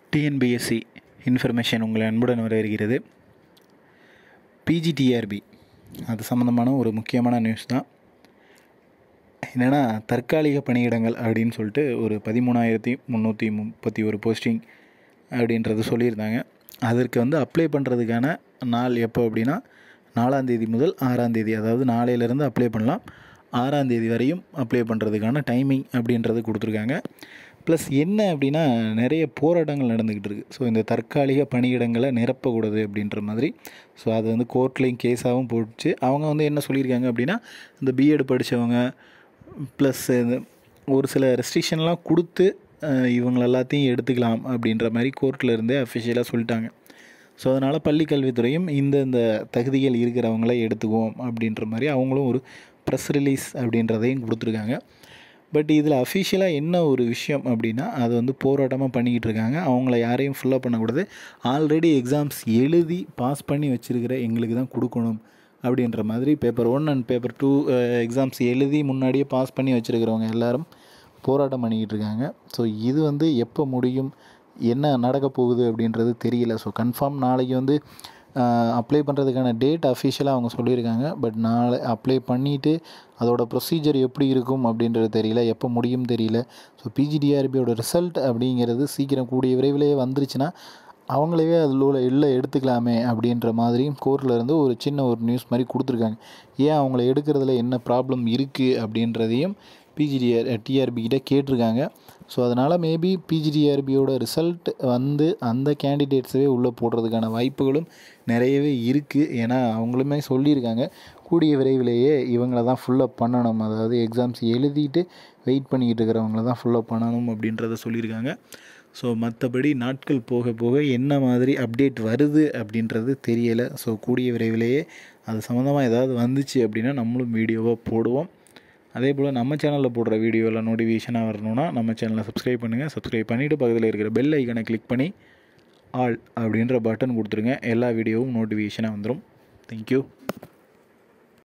TNPSC information உங்களை அன்புடன் வரவேற்கிறது பிஜிடிஆர்பி அது சம்மந்தமான ஒரு முக்கியமான நியூஸ் தான் என்னென்னா தற்காலிக பணியிடங்கள் அப்படின்னு சொல்லிட்டு ஒரு பதிமூணாயிரத்தி முந்நூற்றி முப்பத்தி ஒரு போஸ்டிங் அப்படின்றது சொல்லியிருந்தாங்க அதற்கு வந்து அப்ளை பண்ணுறதுக்கான நாள் எப்போ அப்படின்னா நாலாந்தேதி முதல் ஆறாந்தேதி அதாவது நாளையிலேருந்து அப்ளை பண்ணலாம் ஆறாந்தேதி வரையும் அப்ளை பண்ணுறதுக்கான டைமிங் அப்படின்றது கொடுத்துருக்காங்க ப்ளஸ் என்ன அப்படின்னா நிறைய போராட்டங்கள் நடந்துக்கிட்டு இருக்குது ஸோ இந்த தற்காலிக பணியிடங்களை நிரப்பக்கூடாது அப்படின்ற மாதிரி ஸோ அது வந்து கோர்ட்லேயும் கேஸாகவும் போட்டுச்சு அவங்க வந்து என்ன சொல்லியிருக்காங்க அப்படின்னா இந்த பிஎட் படித்தவங்க ப்ளஸ் ஒரு சில ரெஸ்ட்ரிக்ஷன்லாம் கொடுத்து இவங்க எல்லாத்தையும் எடுத்துக்கலாம் அப்படின்ற மாதிரி கோர்ட்டில் இருந்தே அஃபிஷியலாக சொல்லிட்டாங்க ஸோ அதனால் பள்ளி கல்வித்துறையும் இந்த இந்த தகுதிகள் இருக்கிறவங்கள எடுத்துக்குவோம் அப்படின்ற மாதிரி அவங்களும் ஒரு ப்ரெஸ் ரிலீஸ் அப்படின்றதையும் கொடுத்துருக்காங்க பட் இதில் அஃபிஷியலாக என்ன ஒரு விஷயம் அப்படின்னா அது வந்து போராட்டமாக பண்ணிக்கிட்டு இருக்காங்க அவங்கள யாரையும் ஃபில்லப் பண்ணக்கூடாது ஆல்ரெடி எக்ஸாம்ஸ் எழுதி பாஸ் பண்ணி வச்சுருக்கிற எங்களுக்கு தான் கொடுக்கணும் அப்படின்ற மாதிரி paper one and paper two exams எழுதி முன்னாடியே பாஸ் பண்ணி வச்சுருக்கிறவங்க எல்லாரும் போராட்டம் பண்ணிக்கிட்டு இருக்காங்க ஸோ இது வந்து எப்போ முடியும் என்ன நடக்க போகுது அப்படின்றது தெரியல ஸோ கன்ஃபார்ம் நாளைக்கு வந்து அப்ளை பண்ணுறதுக்கான டேட் அஃபிஷியலாக அவங்க சொல்லியிருக்காங்க பட் நாளை அப்ளை பண்ணிவிட்டு அதோட ப்ரொசீஜர் எப்படி இருக்கும் அப்படின்றது தெரியல எப்போ முடியும் தெரியல ஸோ பிஜிடிஆர்பியோட ரிசல்ட் அப்படிங்கிறது சீக்கிரம் கூடிய விரைவிலேயே வந்துருச்சுன்னா அவங்களவே அதில் உள்ள இல்லை எடுத்துக்கலாமே அப்படின்ற மாதிரியும் கோர்ட்டில் இருந்து ஒரு சின்ன ஒரு நியூஸ் மாதிரி கொடுத்துருக்காங்க ஏன் அவங்கள எடுக்கிறதுல என்ன ப்ராப்ளம் இருக்குது அப்படின்றதையும் பிஜிடிஆர் டிஆர்பி கிட்ட கேட்டிருக்காங்க ஸோ அதனால் மேபி பிஜிடிஆர்பியோட ரிசல்ட் வந்து அந்த கேண்டிடேட்ஸவே உள்ளே போடுறதுக்கான வாய்ப்புகளும் நிறையவே இருக்குது ஏன்னா அவங்களுமே சொல்லியிருக்காங்க கூடிய விரைவிலேயே இவங்கள தான் ஃபுல்லப் பண்ணணும் அதாவது எக்ஸாம்ஸ் எழுதிட்டு வெயிட் பண்ணிக்கிட்டு இருக்கிறவங்கள தான் ஃபுல்லப் பண்ணணும் அப்படின்றத சொல்லியிருக்காங்க ஸோ மற்றபடி நாட்கள் போக போக என்ன மாதிரி அப்டேட் வருது அப்படின்றது தெரியலை ஸோ கூடிய விரைவிலேயே அது சம்மந்தமாக ஏதாவது வந்துச்சு அப்படின்னா நம்மளும் வீடியோவாக போடுவோம் அதே போல் நம்ம சேனலில் போடுற வீடியோவில் நோட்டிஃபிகேஷனாக வரணும்னா நம்ம சேனலை சப்ஸ்கிரைப் பண்ணுங்கள் சப்ஸ்கிரைப் பண்ணிவிட்டு பக்கத்தில் இருக்கிற பெல் ஐக்கனை கிளிக் பண்ணி ஆல் அப்படின்ற பட்டன் கொடுத்துருங்க எல்லா வீடியோவும் நோட்டிஃபிகேஷனாக வந்துடும் தேங்க்யூ